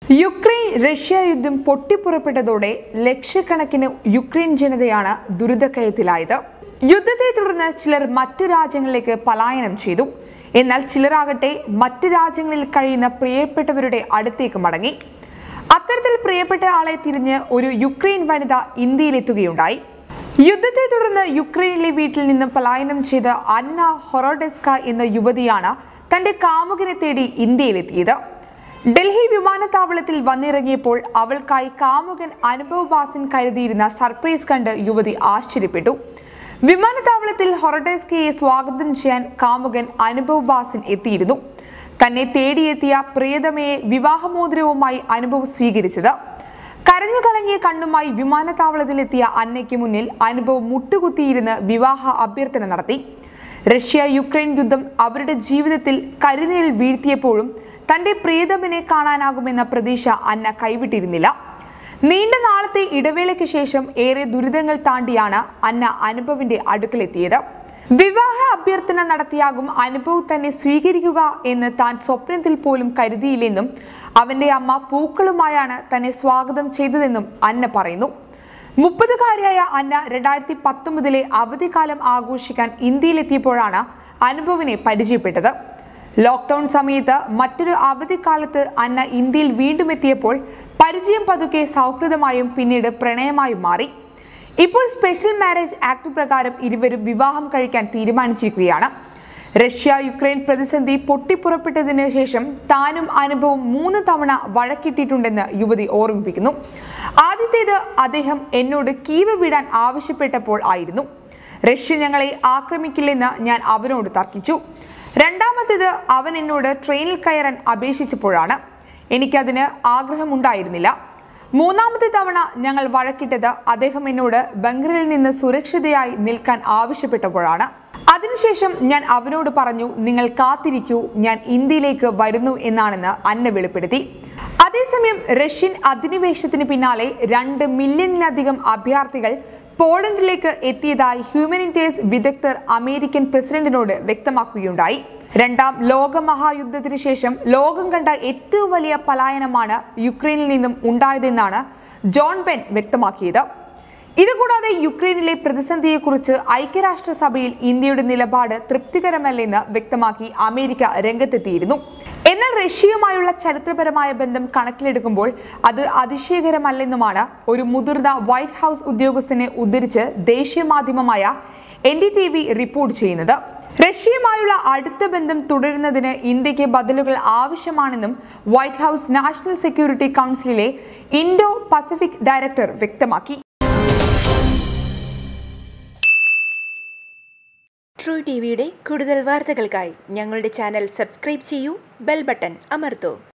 Ukraine Russia യുദ്ധം പൊട്ടിപ്പുറപ്പെട്ടതോടെ ലക്ഷക്കണക്കിന് Ukraine ജനതയാണ് ദുരിതക്കയത്തിലായത് യുദ്ധത്തെ തുടർന്ന് ചിലർ മറ്റു രാജ്യങ്ങളിലേക്ക് പലായനം ചെയ്തു എന്നാൽ ചിലരാകട്ടെ മറ്റ് രാജ്യങ്ങളിൽ കഴിയുന്ന പ്രിയപ്പെട്ടവരുടെ അടുത്തേക്ക് മടങ്ങി അത്തരത്തിൽ പ്രിയപ്പെട്ട ആളെ തിരിഞ്ഞ് ഒരു യുക്രൈൻ വനിത ഇന്ത്യയിലെത്തുകയുണ്ടായി യുദ്ധത്തെ തുടർന്ന് യുക്രൈനിലെ വീട്ടിൽ നിന്ന് പലായനം ചെയ്ത അന്ന ഹൊറോഡെസ്ക എന്ന യുവതിയാണ് തന്റെ കാമുകനെ തേടി ഇന്ത്യയിലെത്തിയത് ഡൽഹി വിമാനത്താവളത്തിൽ വന്നിറങ്ങിയപ്പോൾ അവൾക്കായി കാമുകൻ അനുഭവ് ബാസിൻ കരുതിയിരുന്ന സർപ്രൈസ് കണ്ട് യുവതി ആശ്ചര്യപ്പെട്ടു വിമാനത്താവളത്തിൽ ഹൊറഡെസ്കയെ സ്വാഗതം ചെയ്യാൻ കാമുകൻ അനുഭവ് ബാസിൻ എത്തിയിരുന്നു തന്നെ തേടിയെത്തിയ പ്രിയതമയെ വിവാഹമോതിരവുമായി അനുഭവ് സ്വീകരിച്ചത് കരഞ്ഞു കലങ്ങിയ കണ്ണുമായി വിമാനത്താവളത്തിലെത്തിയ അന്നയ്ക്ക് മുന്നിൽ അനുഭവ് മുട്ടുകുത്തിയിരുന്ന് വിവാഹ അഭ്യർത്ഥന നടത്തി റഷ്യ യുക്രൈൻ യുദ്ധം അവരുടെ ജീവിതത്തിൽ കരുനിഴൽ വീഴ്ത്തിയപ്പോഴും തന്റെ പ്രിയതമനെ കാണാനാകുമെന്ന പ്രതീക്ഷ അന്ന കൈവിട്ടിരുന്നില്ല നീണ്ട നാളത്തെ ഇടവേളയ്ക്ക് ശേഷം ഏറെ ദുരിതങ്ങൾ താണ്ടിയാണ് അന്ന അനുഭവിന്റെ അടുക്കലെത്തിയത് വിവാഹ അഭ്യർത്ഥന നടത്തിയാകും അനുഭവ് തന്നെ സ്വീകരിക്കുക എന്ന് താൻ സ്വപ്നത്തിൽ പോലും കരുതിയില്ലെന്നും അവന്റെ അമ്മ പൂക്കളുമായാണ് തന്നെ സ്വാഗതം ചെയ്തതെന്നും അന്ന പറയുന്നു മുപ്പതുകാരിയായ അന്ന രണ്ടായിരത്തി പത്തൊമ്പതിലെ അവധിക്കാലം ആഘോഷിക്കാൻ ഇന്ത്യയിലെത്തിയപ്പോഴാണ് അനുഭവിനെ പരിചയപ്പെട്ടത് ലോക്ക്ഡൌൺ സമയത്ത് മറ്റൊരു അവധിക്കാലത്ത് അന്ന ഇന്ത്യയിൽ വീണ്ടും എത്തിയപ്പോൾ പരിചയം പതുക്കെ സൗഹൃദമായും പിന്നീട് പ്രണയമായും മാറി ഇപ്പോൾ സ്പെഷ്യൽ മാരേജ് ആക്ട് പ്രകാരം ഇരുവരും വിവാഹം കഴിക്കാൻ തീരുമാനിച്ചിരിക്കുകയാണ് റഷ്യ യുക്രൈൻ പ്രതിസന്ധി പൊട്ടിപ്പുറപ്പെട്ടതിന് ശേഷം താനും അനുഭവം മൂന്ന് തവണ വഴക്കിട്ടിട്ടുണ്ടെന്ന് യുവതി ഓർമ്മിപ്പിക്കുന്നു ആദ്യത്തേത് അദ്ദേഹം എന്നോട് കീവ് വിടാൻ ആവശ്യപ്പെട്ടപ്പോൾ ആയിരുന്നു റഷ്യ ഞങ്ങളെ ആക്രമിക്കില്ലെന്ന് ഞാൻ അവനോട് തർക്കിച്ചു രണ്ടാമത്തേത് അവൻ എന്നോട് ട്രെയിനിൽ കയറാൻ അപേക്ഷിച്ചപ്പോഴാണ് എനിക്കതിന് ആഗ്രഹമുണ്ടായിരുന്നില്ല മൂന്നാമത്തെ തവണ ഞങ്ങൾ വഴക്കിട്ടത് അദ്ദേഹം എന്നോട് ബംഗറിൽ നിന്ന് സുരക്ഷിതയായി നിൽക്കാൻ ആവശ്യപ്പെട്ടപ്പോഴാണ് അതിനുശേഷം ഞാൻ അവനോട് പറഞ്ഞു നിങ്ങൾ കാത്തിരിക്കൂ ഞാൻ ഇന്ത്യയിലേക്ക് വരുന്നു എന്നാണെന്ന് അന്ന വെളിപ്പെടുത്തി അതേസമയം റഷ്യൻ അധിനിവേശത്തിന് പിന്നാലെ രണ്ട് മില്യണിലധികം അഭയാർത്ഥികൾ പോളണ്ടിലേക്ക് എത്തിയതായി ഹ്യൂമനിറ്റേഴ്സ് വിദഗ്ധർ അമേരിക്കൻ പ്രസിഡന്റിനോട് വ്യക്തമാക്കുകയുണ്ടായി രണ്ടാം ലോക മഹായുദ്ധത്തിന് ശേഷം ലോകം കണ്ട ഏറ്റവും വലിയ പലായനമാണ് യുക്രൈനിൽ നിന്നും ഉണ്ടായതെന്നാണ് ജോൺ ബെൻ വ്യക്തമാക്കിയത് ഇതുകൂടാതെ യുക്രൈനിലെ പ്രതിസന്ധിയെക്കുറിച്ച് ഐക്യരാഷ്ട്രസഭയിൽ ഇന്ത്യയുടെ നിലപാട് തൃപ്തികരമല്ലെന്ന് വ്യക്തമാക്കി അമേരിക്ക രംഗത്തെത്തിയിരുന്നു എന്നാൽ റഷ്യയുമായുള്ള ചരിത്രപരമായ ബന്ധം കണക്കിലെടുക്കുമ്പോൾ അത് അതിശയകരമല്ലെന്നുമാണ് ഒരു മുതിർന്ന വൈറ്റ് ഹൗസ് ഉദ്യോഗസ്ഥനെ ഉദ്ധരിച്ച് ദേശീയ മാധ്യമമായ N D T V report ചെയ്യുന്നത് റഷ്യയുമായുള്ള അടുത്ത ബന്ധം തുടരുന്നതിന് ഇന്ത്യക്ക് ബദലുകൾ ആവശ്യമാണെന്നും വൈറ്റ് ഹൗസ് നാഷണൽ സെക്യൂരിറ്റി കൗൺസിലിലെ ഇൻഡോ പസഫിക് ഡയറക്ടർ വ്യക്തമാക്കി ട്രൂ ടി വിയുടെ കൂടുതൽ വാർത്തകൾക്കായി ഞങ്ങളുടെ ചാനൽ സബ്സ്ക്രൈബ് ചെയ്യൂ ബെൽ ബട്ടൺ അമർത്തൂ